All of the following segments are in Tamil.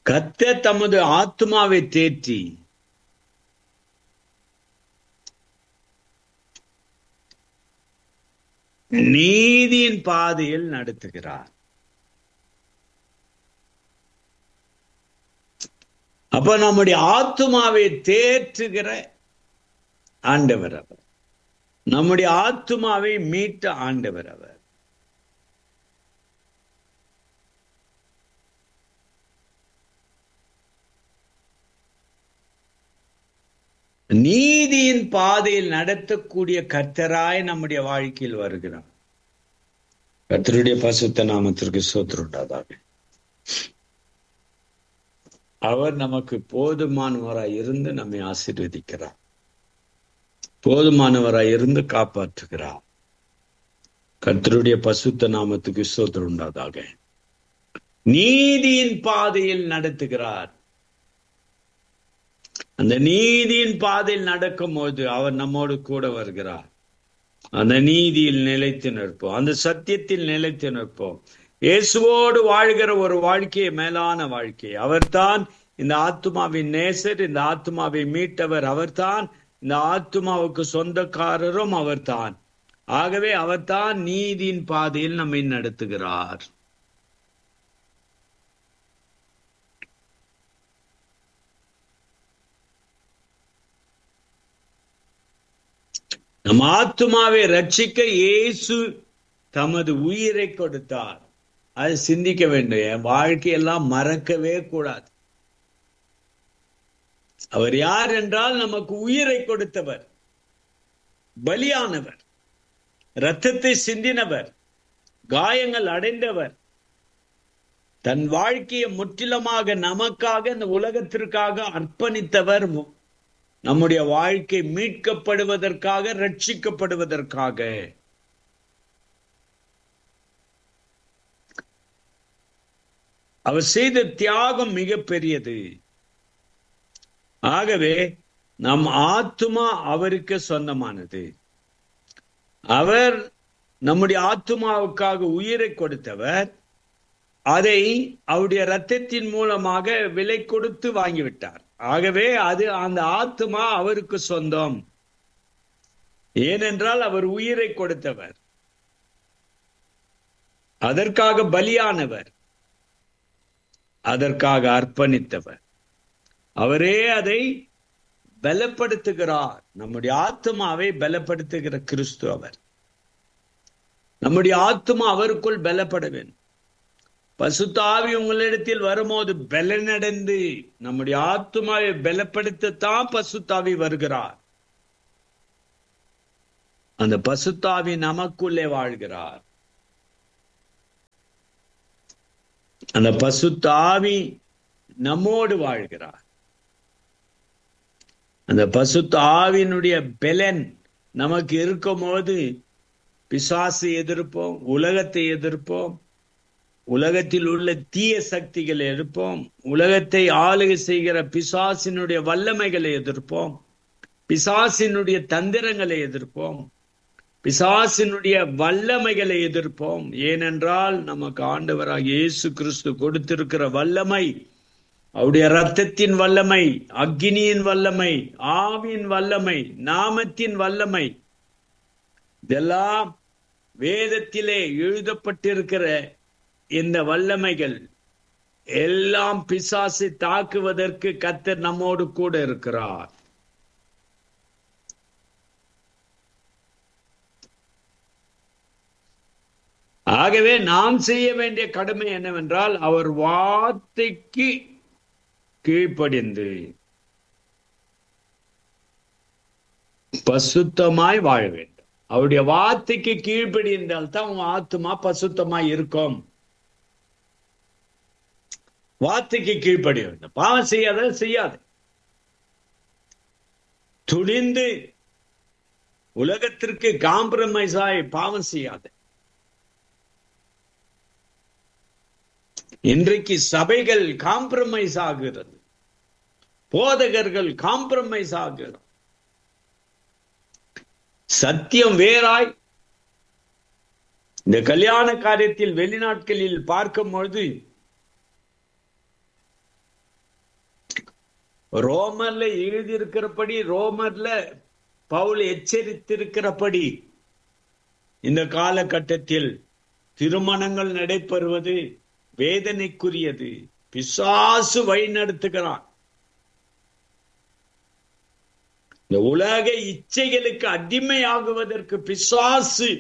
கத்த தமது ஆத்மாவை தேற்றி நீதியின் பாதையில் நடத்துகிறார் அப்ப நம்முடைய ஆத்மாவை தேற்றுகிற ஆண்டவர் அவர் நம்முடைய ஆத்மாவை மீட்ட ஆண்டவர் அவர் நீதியின் பாதையில் நடத்தக்கூடிய கர்த்தராய் நம்முடைய வாழ்க்கையில் வருகிறார் கர்த்தருடைய பசுத்த நாமத்திற்கு சோத்திருண்டாதாக அவர் நமக்கு போதுமானவராய் இருந்து நம்மை ஆசீர்வதிக்கிறார் போதுமானவராய் இருந்து காப்பாற்றுகிறார் கர்த்தருடைய பசுத்த நாமத்துக்கு சோத்திரம் உண்டாதாக நீதியின் பாதையில் நடத்துகிறார் அந்த நீதியின் பாதையில் நடக்கும் போது அவர் நம்மோடு கூட வருகிறார் அந்த நீதியில் நிலைத்து நிற்போம் அந்த சத்தியத்தில் நிலைத்து நிற்போம் இயேசுவோடு வாழ்கிற ஒரு வாழ்க்கையை மேலான வாழ்க்கை அவர்தான் இந்த ஆத்மாவின் நேசர் இந்த ஆத்மாவை மீட்டவர் அவர்தான் இந்த ஆத்மாவுக்கு சொந்தக்காரரும் அவர்தான் ஆகவே அவர்தான் நீதியின் பாதையில் நம்மை நடத்துகிறார் நம் ஆத்மாவை ரட்சிக்க இயேசு தமது உயிரை கொடுத்தார் அது சிந்திக்க வேண்டும் என் வாழ்க்கையெல்லாம் மறக்கவே கூடாது அவர் யார் என்றால் நமக்கு உயிரை கொடுத்தவர் பலியானவர் ரத்தத்தை சிந்தினவர் காயங்கள் அடைந்தவர் தன் வாழ்க்கையை முற்றிலுமாக நமக்காக இந்த உலகத்திற்காக அர்ப்பணித்தவர் நம்முடைய வாழ்க்கை மீட்கப்படுவதற்காக ரட்சிக்கப்படுவதற்காக அவர் செய்த தியாகம் மிக பெரியது ஆகவே நம் ஆத்துமா அவருக்கு சொந்தமானது அவர் நம்முடைய ஆத்துமாவுக்காக உயிரை கொடுத்தவர் அதை அவருடைய ரத்தத்தின் மூலமாக விலை கொடுத்து வாங்கிவிட்டார் ஆகவே அது அந்த ஆத்மா அவருக்கு சொந்தம் ஏனென்றால் அவர் உயிரை கொடுத்தவர் அதற்காக பலியானவர் அதற்காக அர்ப்பணித்தவர் அவரே அதை பலப்படுத்துகிறார் நம்முடைய ஆத்மாவை பலப்படுத்துகிற கிறிஸ்து அவர் நம்முடைய ஆத்மா அவருக்குள் பலப்பட வேண்டும் பசுத்தாவி உங்களிடத்தில் வரும்போது பலனடைந்து நம்முடைய ஆத்மாவை பலப்படுத்தத்தான் பசுத்தாவி வருகிறார் அந்த பசுத்தாவி நமக்குள்ளே வாழ்கிறார் அந்த பசுத்தாவி நம்மோடு வாழ்கிறார் அந்த பசுத்தாவினுடைய பெலன் நமக்கு இருக்கும் போது பிசாசை எதிர்ப்போம் உலகத்தை எதிர்ப்போம் உலகத்தில் உள்ள தீய சக்திகளை எதிர்ப்போம் உலகத்தை ஆளுகை செய்கிற பிசாசினுடைய வல்லமைகளை எதிர்ப்போம் பிசாசினுடைய தந்திரங்களை எதிர்ப்போம் பிசாசினுடைய வல்லமைகளை எதிர்ப்போம் ஏனென்றால் நமக்கு ஆண்டவராக இயேசு கிறிஸ்து கொடுத்திருக்கிற வல்லமை அவருடைய ரத்தத்தின் வல்லமை அக்னியின் வல்லமை ஆவியின் வல்லமை நாமத்தின் வல்லமை இதெல்லாம் வேதத்திலே எழுதப்பட்டிருக்கிற இந்த வல்லமைகள் எல்லாம் பிசாசை தாக்குவதற்கு கத்தர் நம்மோடு கூட இருக்கிறார் ஆகவே நாம் செய்ய வேண்டிய கடமை என்னவென்றால் அவர் வார்த்தைக்கு கீழ்ப்படிந்து பசுத்தமாய் வாழ வேண்டும் அவருடைய வார்த்தைக்கு கீழ்ப்படிந்தால் தான் உங்க ஆத்மா பசுத்தமாய் இருக்கும் வார்த்தைக்கு கீழ்ப்படிய வேண்டும் பாவம் செய்யாத செய்யாது துணிந்து உலகத்திற்கு காம்ப்ரமைஸ் ஆகி பாவம் செய்யாத இன்றைக்கு சபைகள் காம்ப்ரமைஸ் ஆகிறது போதகர்கள் காம்ப்ரமைஸ் ஆகிறார் சத்தியம் வேறாய் இந்த கல்யாண காரியத்தில் வெளிநாட்களில் பார்க்கும் பொழுது ரோமர்ல எழுதியிருக்கிறபடி ரோமர்ல பவுல் எச்சரித்திருக்கிறபடி இந்த காலகட்டத்தில் திருமணங்கள் நடைபெறுவது வேதனைக்குரியது பிசாசு வழி நடத்துகிறான் இந்த உலக இச்சைகளுக்கு அடிமையாகுவதற்கு பிசாசு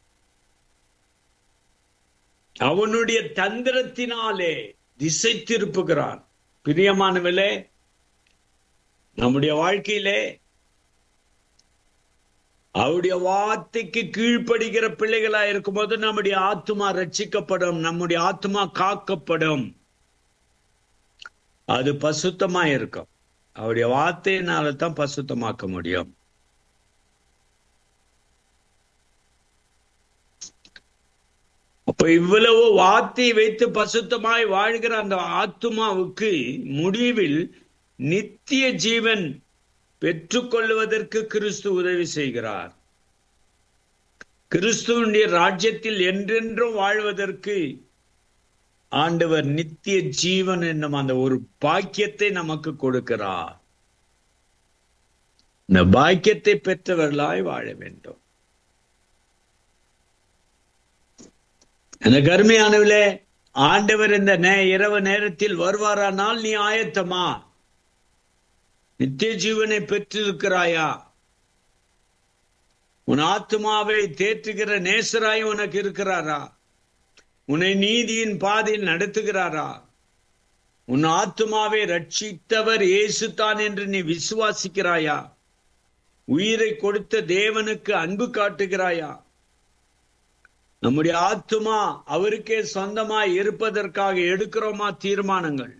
அவனுடைய தந்திரத்தினாலே திசை திருப்புகிறான் பிரியமானவர்களே நம்முடைய வாழ்க்கையிலே அவருடைய வார்த்தைக்கு கீழ்ப்படுகிற பிள்ளைகளா இருக்கும்போது நம்முடைய ஆத்மா ரட்சிக்கப்படும் நம்முடைய ஆத்மா காக்கப்படும் அது பசுத்தமா இருக்கும் அவருடைய வார்த்தையினால தான் பசுத்தமாக்க முடியும் அப்ப இவ்வளவு வார்த்தையை வைத்து பசுத்தமாய் வாழ்கிற அந்த ஆத்மாவுக்கு முடிவில் நித்திய ஜீவன் பெற்றுக்கொள்வதற்கு கிறிஸ்து உதவி செய்கிறார் கிறிஸ்துவனுடைய ராஜ்யத்தில் என்றென்றும் வாழ்வதற்கு ஆண்டவர் நித்திய ஜீவன் என்னும் அந்த ஒரு பாக்கியத்தை நமக்கு கொடுக்கிறார் இந்த பாக்கியத்தை பெற்றவர்களாய் வாழ வேண்டும் எனக்கு அருமையானவர்களே ஆண்டவர் இந்த நே இரவு நேரத்தில் வருவாரானால் நீ ஆயத்தமா நித்திய ஜீவனை பெற்றிருக்கிறாயா உன் ஆத்மாவை தேற்றுகிற நேசராய் உனக்கு இருக்கிறாரா உன்னை நீதியின் பாதையில் நடத்துகிறாரா உன் ஆத்மாவை ரட்சித்தவர் இயேசுதான் என்று நீ விசுவாசிக்கிறாயா உயிரை கொடுத்த தேவனுக்கு அன்பு காட்டுகிறாயா நம்முடைய ஆத்மா அவருக்கே சொந்தமாய் இருப்பதற்காக எடுக்கிறோமா தீர்மானங்கள்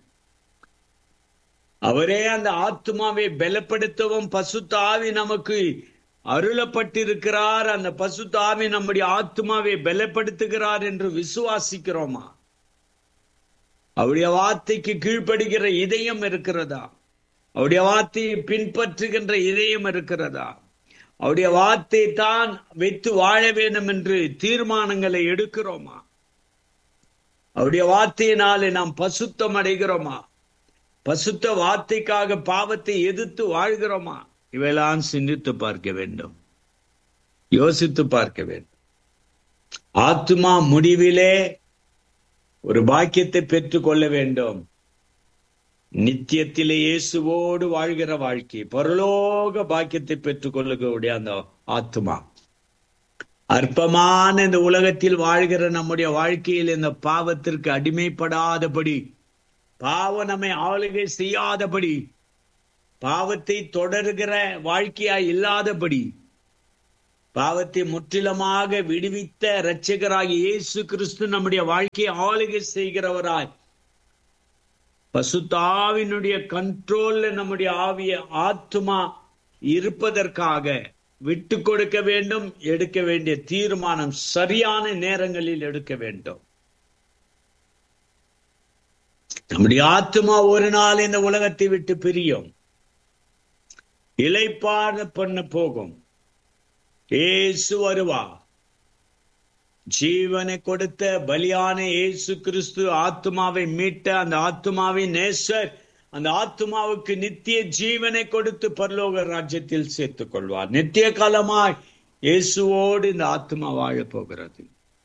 அவரே அந்த ஆத்மாவை பலப்படுத்தவும் பசுத்தாவி நமக்கு அருளப்பட்டிருக்கிறார் அந்த பசுத்தாவி நம்முடைய ஆத்மாவை பலப்படுத்துகிறார் என்று விசுவாசிக்கிறோமா அவருடைய வார்த்தைக்கு கீழ்ப்படுகிற இதயம் இருக்கிறதா அவருடைய வார்த்தையை பின்பற்றுகின்ற இதயம் இருக்கிறதா அவருடைய வார்த்தை தான் வைத்து வாழ வேண்டும் என்று தீர்மானங்களை எடுக்கிறோமா அவருடைய வார்த்தையினாலே நாம் பசுத்தம் அடைகிறோமா பசுத்த வார்த்தைக்காக பாவத்தை எதிர்த்து வாழ்கிறோமா இவையெல்லாம் சிந்தித்து பார்க்க வேண்டும் யோசித்து பார்க்க வேண்டும் ஆத்மா முடிவிலே ஒரு பாக்கியத்தை பெற்றுக் கொள்ள வேண்டும் நித்தியத்திலே இயேசுவோடு வாழ்கிற வாழ்க்கை பரலோக பாக்கியத்தை பெற்றுக் கொள்ளக்கூடிய அந்த ஆத்மா அற்பமான இந்த உலகத்தில் வாழ்கிற நம்முடைய வாழ்க்கையில் இந்த பாவத்திற்கு அடிமைப்படாதபடி பாவ நம்மை ஆளுகை செய்யாதபடி பாவத்தை தொடர்கிற வாழ்க்கையாய் இல்லாதபடி பாவத்தை முற்றிலுமாக விடுவித்த இரட்சகராகி இயேசு கிறிஸ்து நம்முடைய வாழ்க்கையை ஆளுகை செய்கிறவராய் பசுத்தாவினுடைய கண்ட்ரோல்ல நம்முடைய ஆவிய ஆத்மா இருப்பதற்காக விட்டு கொடுக்க வேண்டும் எடுக்க வேண்டிய தீர்மானம் சரியான நேரங்களில் எடுக்க வேண்டும் நம்முடைய ஆத்மா ஒரு நாள் இந்த உலகத்தை விட்டு பிரியும் இலைப்பாடு பண்ண போகும் ஏசு வருவா ஜீவனை கொடுத்த பலியான இயேசு கிறிஸ்து ஆத்மாவை மீட்ட அந்த ஆத்மாவின் நேசர் அந்த ஆத்மாவுக்கு நித்திய ஜீவனை கொடுத்து பரலோக ராஜ்யத்தில் சேர்த்துக் கொள்வார் நித்திய காலமாய் இயேசுவோடு இந்த ஆத்மா வாழ போகிறது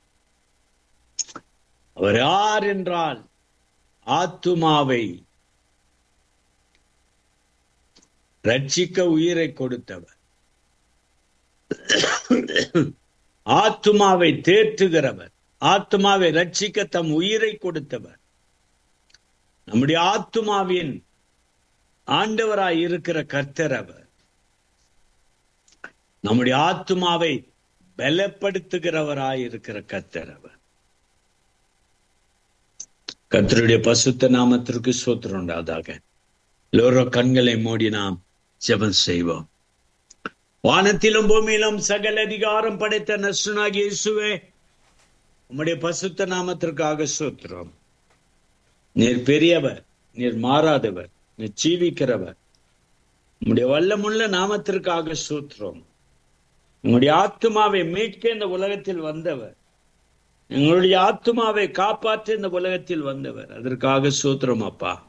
அவர் யார் என்றால் ஆத்துமாவை ரட்சிக்க உயிரை கொடுத்தவர் ஆத்துமாவை தேற்றுகிறவர் ஆத்மாவை ரட்சிக்க தம் உயிரை கொடுத்தவர் நம்முடைய ஆத்துமாவின் ஆண்டவராய் இருக்கிற கர்த்தர் அவர் நம்முடைய ஆத்துமாவை பலப்படுத்துகிறவராய் இருக்கிற கர்த்தர் அவர் கர்த்தருடைய பசுத்த நாமத்திற்கு சோத்திரம் உண்டாதாக எல்லோரோ கண்களை மூடி நாம் ஜெபம் செய்வோம் வானத்திலும் பூமியிலும் சகல அதிகாரம் படைத்த நசுனாகி இயேசுவே உம்முடைய பசுத்த நாமத்திற்காக சோத்திரம் நீர் பெரியவர் நீர் மாறாதவர் நீர் ஜீவிக்கிறவர் உம்முடைய வல்லமுள்ள நாமத்திற்காக சூத்திரம் உங்களுடைய ஆத்மாவை மீட்க இந்த உலகத்தில் வந்தவர் எங்களுடைய ஆத்மாவை காப்பாற்ற இந்த உலகத்தில் வந்தவர் அதற்காக சூத்திரம் அப்பா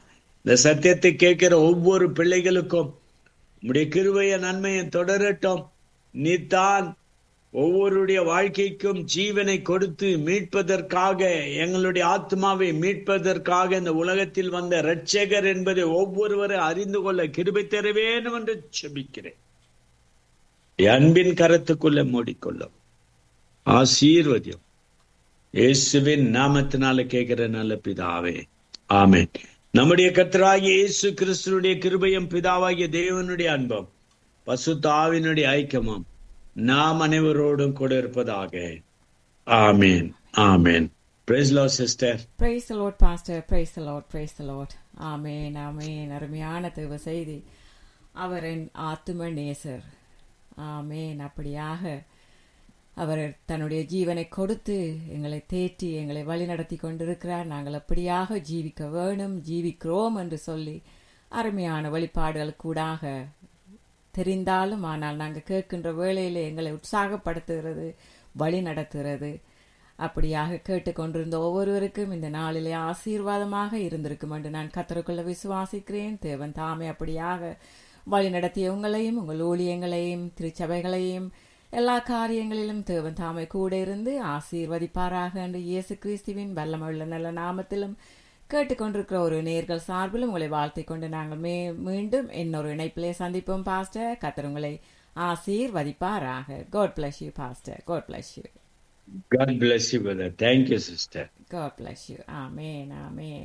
இந்த சத்தியத்தை கேட்கிற ஒவ்வொரு பிள்ளைகளுக்கும் உம்முடைய கிருபைய நன்மையை தொடரட்டும் நீதான் ஒவ்வொருடைய வாழ்க்கைக்கும் ஜீவனை கொடுத்து மீட்பதற்காக எங்களுடைய ஆத்மாவை மீட்பதற்காக இந்த உலகத்தில் வந்த இரட்சகர் என்பதை ஒவ்வொருவரை அறிந்து கொள்ள கிருபை தர வேண்டும் என்று செபிக்கிறேன் என் அன்பின் கரத்துக்குள்ள மூடிக்கொள்ளும் ஆசீர்வதியம் இயேசுவின் நாமத்தினால கேட்கிற நல்ல பிதாவே ஆமென் நம்முடைய கர்த்தராகிய இயேசு கிறிஸ்துனுடைய கிருபையும் பிதாவாகிய தேவனுடைய அன்பம் பசுத்தாவினுடைய ஐக்கியமும் நாம் அனைவரோடும் கூட இருப்பதாக ஆமேன் ஆமேன் praise Lord sister Praise the Lord, Pastor. Praise the Lord. Praise the Lord. ஆமேன் ஆமேன் அருமையான தேவ செய்தி அவர் என் ஆத்தும நேசர் ஆமேன் அப்படியாக அவர் தன்னுடைய ஜீவனை கொடுத்து எங்களை தேற்றி எங்களை வழிநடத்தி கொண்டிருக்கிறார் நாங்கள் அப்படியாக ஜீவிக்க வேணும் ஜீவிக்கிறோம் என்று சொல்லி அருமையான வழிபாடுகள் கூடாக தெரிந்தாலும் ஆனால் நாங்கள் கேட்கின்ற வேளையிலே எங்களை உற்சாகப்படுத்துகிறது வழி நடத்துகிறது அப்படியாக கேட்டுக்கொண்டிருந்த ஒவ்வொருவருக்கும் இந்த நாளிலே ஆசீர்வாதமாக இருந்திருக்கும் என்று நான் கத்தருக்குள்ள விசுவாசிக்கிறேன் தேவன் தாமே அப்படியாக வழி நடத்திய உங்களையும் உங்கள் ஊழியங்களையும் திருச்சபைகளையும் எல்லா காரியங்களிலும் தேவன் தாமே கூட இருந்து ஆசீர்வதிப்பாராக என்று இயேசு கிறிஸ்துவின் வல்லமுள்ள நல்ல நாமத்திலும் கேட்டுக்கொண்டிருக்கிற ஒரு நேர்கள் சார்பிலும் உங்களை வாழ்த்திக் கொண்டு நாங்கள் மே மீண்டும் இன்னொரு இணைப்பிலே சந்திப்போம் பாஸ்டர் கத்தர் உங்களை ஆசீர்வதிப்பாராக God bless you pastor God bless you God bless you, brother. Thank you, sister. God bless you. Amen. Amen.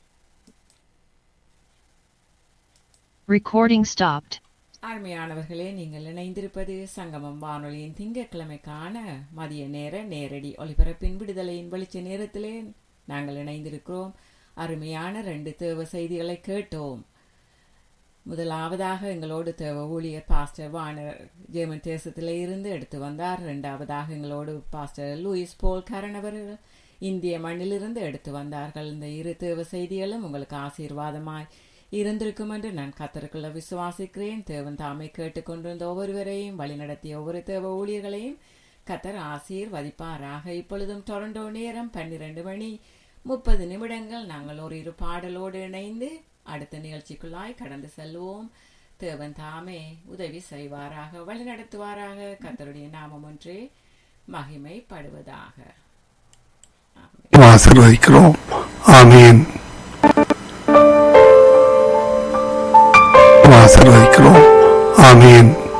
Recording stopped. அருமையானவர்களே நீங்கள் இணைந்திருப்பது சங்கமம் வானொலியின் திங்கட்கிழமைக்கான மதிய நேர நேரடி ஒலிபரப்பின் விடுதலையின் வெளிச்ச நேரத்திலே நாங்கள் இணைந்திருக்கிறோம் அருமையான ரெண்டு தேவ செய்திகளை கேட்டோம் முதலாவதாக எங்களோடு தேவ ஊழியர் பாஸ்டர் வானர் ஜெர்மன் தேசத்திலே இருந்து எடுத்து வந்தார் இரண்டாவதாக எங்களோடு பாஸ்டர் லூயிஸ் போல் கரண் அவர்கள் இந்திய மண்ணிலிருந்து எடுத்து வந்தார்கள் இந்த இரு தேவ செய்திகளும் உங்களுக்கு ஆசீர்வாதமாய் இருந்திருக்கும் என்று நான் கத்தருக்குள்ள விசுவாசிக்கிறேன் தேவன் தாமை கேட்டுக்கொண்டிருந்த ஒவ்வொருவரையும் வழிநடத்திய ஒவ்வொரு தேவ ஊழியர்களையும் கத்தர் ஆசீர்வதிப்பாராக இப்பொழுதும் டொரண்டோ நேரம் பன்னிரண்டு மணி முப்பது நிமிடங்கள் நாங்கள் ஒரு இரு பாடலோடு இணைந்து அடுத்த நிகழ்ச்சிக்குள்ளாய் கடந்து செல்வோம் தேவன் தாமே உதவி செய்வாராக வழிநடத்துவாராக கத்தருடைய நாமம் ஒன்றே மகிமைப்படுவதாக ஆமென். ஆசீர்வதிக்கிறோம் ஆமீன் ஆசீர்வதிக்கிறோம் ஆமீன்